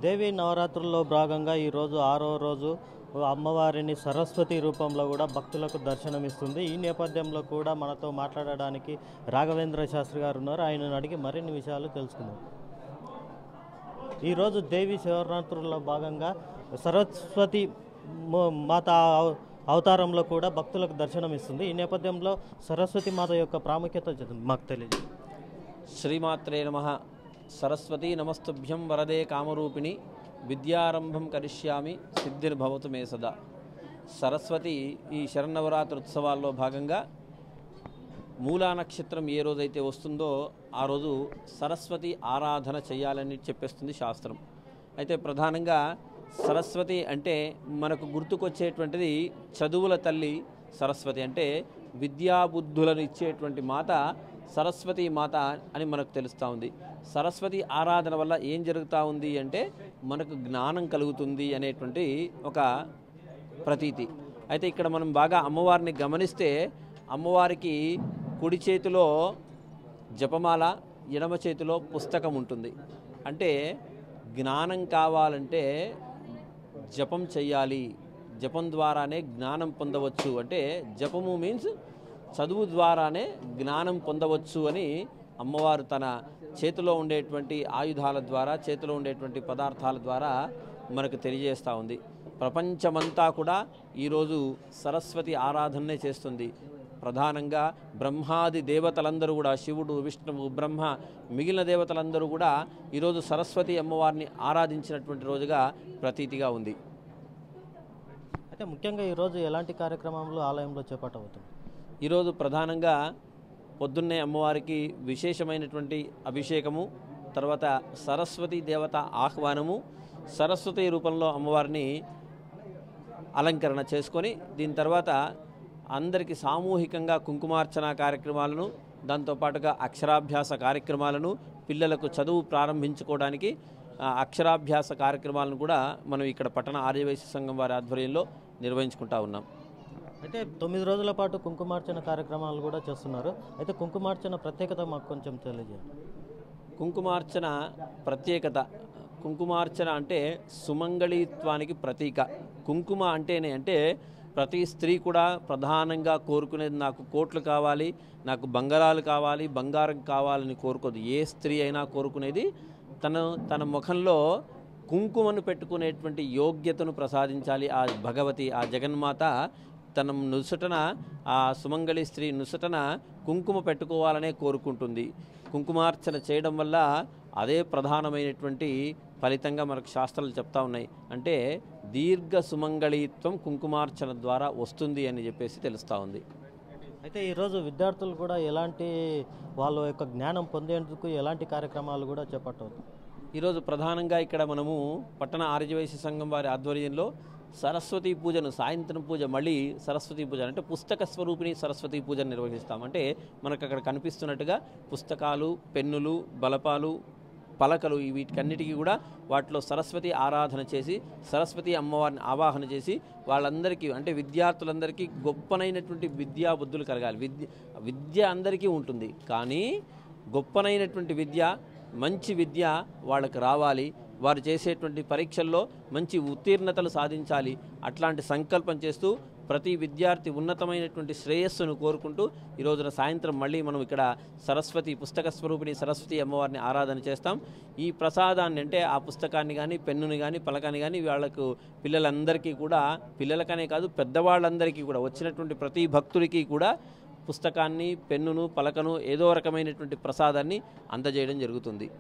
దేవి నవరాత్రుల్లో భాగంగా ఈరోజు ఆరో రోజు అమ్మవారిని సరస్వతి రూపంలో కూడా భక్తులకు దర్శనమిస్తుంది ఈ నేపథ్యంలో కూడా మనతో మాట్లాడడానికి రాఘవేంద్ర శాస్త్రి గారు ఉన్నారు ఆయనను అడిగి మరిన్ని విషయాలు తెలుసుకుందాం ఈరోజు దేవి శివరాత్రుల్లో భాగంగా సరస్వతి మో- మాత అవ- అవతారంలో కూడా భక్తులకు దర్శనమిస్తుంది ఈ నేపథ్యంలో సరస్వతి మాత యొక్క ప్రాముఖ్యత చెప్తుంది మాకు తెలియదు శ్రీమాత్రే నమ సరస్వతీ నమస్తుభ్యం వరదే కామరూపిణి విద్యారంభం కరిష్యామి సిద్ధిర్భవతు మే సదా సరస్వతి ఈ శరన్నవరాత్రి ఉత్సవాల్లో భాగంగా మూలా నక్షత్రం ఏ రోజైతే వస్తుందో ఆ రోజు సరస్వతి ఆరాధన చేయాలని చెప్పేస్తుంది శాస్త్రం అయితే ప్రధానంగా సరస్వతి అంటే మనకు గుర్తుకొచ్చేటువంటిది చదువుల తల్లి సరస్వతి అంటే విద్యాబుద్ధులను ఇచ్చేటువంటి మాత సరస్వతి మాత అని మనకు తెలుస్తూ ఉంది సరస్వతి ఆరాధన వల్ల ఏం జరుగుతూ ఉంది అంటే మనకు జ్ఞానం కలుగుతుంది అనేటువంటి ఒక ప్రతీతి అయితే ఇక్కడ మనం బాగా అమ్మవారిని గమనిస్తే అమ్మవారికి కుడి చేతిలో జపమాల ఎడమ చేతిలో పుస్తకం ఉంటుంది అంటే జ్ఞానం కావాలంటే జపం చెయ్యాలి జపం ద్వారానే జ్ఞానం పొందవచ్చు అంటే జపము మీన్స్ చదువు ద్వారానే జ్ఞానం పొందవచ్చు అని అమ్మవారు తన చేతిలో ఉండేటువంటి ఆయుధాల ద్వారా చేతిలో ఉండేటువంటి పదార్థాల ద్వారా మనకు తెలియజేస్తూ ఉంది ప్రపంచమంతా కూడా ఈరోజు సరస్వతి ఆరాధనే చేస్తుంది ప్రధానంగా బ్రహ్మాది దేవతలందరూ కూడా శివుడు విష్ణువు బ్రహ్మ మిగిలిన దేవతలందరూ కూడా ఈరోజు సరస్వతి అమ్మవారిని ఆరాధించినటువంటి రోజుగా ప్రతీతిగా ఉంది అయితే ముఖ్యంగా ఈరోజు ఎలాంటి కార్యక్రమాలు ఆలయంలో చేపట్టబోతుంది ఈరోజు ప్రధానంగా పొద్దున్నే అమ్మవారికి విశేషమైనటువంటి అభిషేకము తర్వాత సరస్వతి దేవత ఆహ్వానము సరస్వతి రూపంలో అమ్మవారిని అలంకరణ చేసుకొని దీని తర్వాత అందరికీ సామూహికంగా కుంకుమార్చన కార్యక్రమాలను దాంతోపాటుగా అక్షరాభ్యాస కార్యక్రమాలను పిల్లలకు చదువు ప్రారంభించుకోవడానికి ఆ, అక్షరాభ్యాస కార్యక్రమాలను కూడా మనం ఇక్కడ పట్టణ ఆర్యవైశ్య సంఘం వారి ఆధ్వర్యంలో నిర్వహించుకుంటా ఉన్నాం అయితే తొమ్మిది రోజుల పాటు కుంకుమార్చన కార్యక్రమాలు కూడా చేస్తున్నారు అయితే కుంకుమార్చన ప్రత్యేకత మాకు కొంచెం తెలియజేయండి కుంకుమార్చన ప్రత్యేకత కుంకుమార్చన అంటే సుమంగళిత్వానికి ప్రతీక కుంకుమ అంటేనే అంటే ప్రతి స్త్రీ కూడా ప్రధానంగా కోరుకునేది నాకు కోట్లు కావాలి నాకు బంగారాలు కావాలి బంగారం కావాలని కోరుకోదు ఏ స్త్రీ అయినా కోరుకునేది తను తన ముఖంలో కుంకుమను పెట్టుకునేటువంటి యోగ్యతను ప్రసాదించాలి ఆ భగవతి ఆ జగన్మాత తన నుసటన ఆ సుమంగళి స్త్రీ నుసటన కుంకుమ పెట్టుకోవాలనే కోరుకుంటుంది కుంకుమార్చన చేయడం వల్ల అదే ప్రధానమైనటువంటి ఫలితంగా మనకు శాస్త్రాలు చెప్తా ఉన్నాయి అంటే దీర్ఘ సుమంగళిత్వం కుంకుమార్చన ద్వారా వస్తుంది అని చెప్పేసి తెలుస్తూ ఉంది అయితే ఈరోజు విద్యార్థులు కూడా ఎలాంటి వాళ్ళ యొక్క జ్ఞానం పొందేందుకు ఎలాంటి కార్యక్రమాలు కూడా చేపట్టవచ్చు ఈరోజు ప్రధానంగా ఇక్కడ మనము పట్టణ ఆర్యవైశ్య సంఘం వారి ఆధ్వర్యంలో సరస్వతి పూజను సాయంత్రం పూజ మళ్ళీ సరస్వతి పూజ అంటే పుస్తక స్వరూపిణి సరస్వతి పూజను నిర్వహిస్తాం అంటే మనకు అక్కడ కనిపిస్తున్నట్టుగా పుస్తకాలు పెన్నులు బలపాలు పలకలు ఈ వీటికన్నిటికీ కూడా వాటిలో సరస్వతి ఆరాధన చేసి సరస్వతి అమ్మవారిని ఆవాహన చేసి వాళ్ళందరికీ అంటే విద్యార్థులందరికీ గొప్పనైనటువంటి విద్యా బుద్ధులు కలగాలి విద్య విద్య అందరికీ ఉంటుంది కానీ గొప్పనైనటువంటి విద్య మంచి విద్య వాళ్ళకి రావాలి వారు చేసేటువంటి పరీక్షల్లో మంచి ఉత్తీర్ణతలు సాధించాలి అట్లాంటి సంకల్పం చేస్తూ ప్రతి విద్యార్థి ఉన్నతమైనటువంటి శ్రేయస్సును కోరుకుంటూ ఈ రోజున సాయంత్రం మళ్ళీ మనం ఇక్కడ సరస్వతి పుస్తక స్వరూపిణి సరస్వతి అమ్మవారిని ఆరాధన చేస్తాం ఈ ప్రసాదాన్ని అంటే ఆ పుస్తకాన్ని కానీ పెన్నుని కానీ పలకాన్ని కానీ వాళ్ళకు పిల్లలందరికీ కూడా పిల్లలకనే కాదు పెద్దవాళ్ళందరికీ కూడా వచ్చినటువంటి ప్రతి భక్తుడికి కూడా పుస్తకాన్ని పెన్నును పలకను ఏదో రకమైనటువంటి ప్రసాదాన్ని అందజేయడం జరుగుతుంది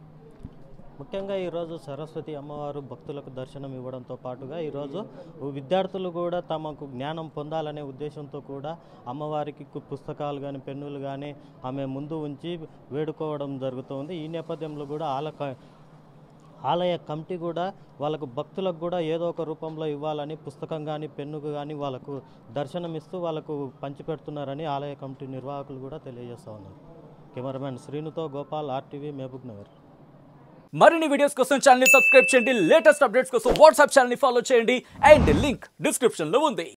ముఖ్యంగా ఈరోజు సరస్వతి అమ్మవారు భక్తులకు దర్శనం ఇవ్వడంతో పాటుగా ఈరోజు విద్యార్థులు కూడా తమకు జ్ఞానం పొందాలనే ఉద్దేశంతో కూడా అమ్మవారికి కు- పుస్తకాలు కానీ పెన్నులు కానీ ఆమె ముందు ఉంచి వేడుకోవడం జరుగుతుంది ఈ నేపథ్యంలో కూడా ఆల క- ఆలయ కమిటీ కూడా వాళ్ళకు భక్తులకు కూడా ఏదో ఒక రూపంలో ఇవ్వాలని పుస్తకం కానీ పెన్నుకు కానీ వాళ్ళకు దర్శనం ఇస్తూ వాళ్ళకు పంచిపెడుతున్నారని ఆలయ కమిటీ నిర్వాహకులు కూడా తెలియజేస్తూ ఉన్నారు కెమెరామెన్ శ్రీనుతో గోపాల్ ఆర్టీవీ మహబూబ్ నగర్ మరిన్ని వీడియోస్ కోసం ఛానల్ ని సబ్స్క్రైబ్ చేయండి లేటెస్ట్ అప్డేట్స్ కోసం వాట్సాప్ ఛానల్ ని ఫాలో చేయండి అండ్ లింక్ డిస్క్రిప్షన్ లో ఉంది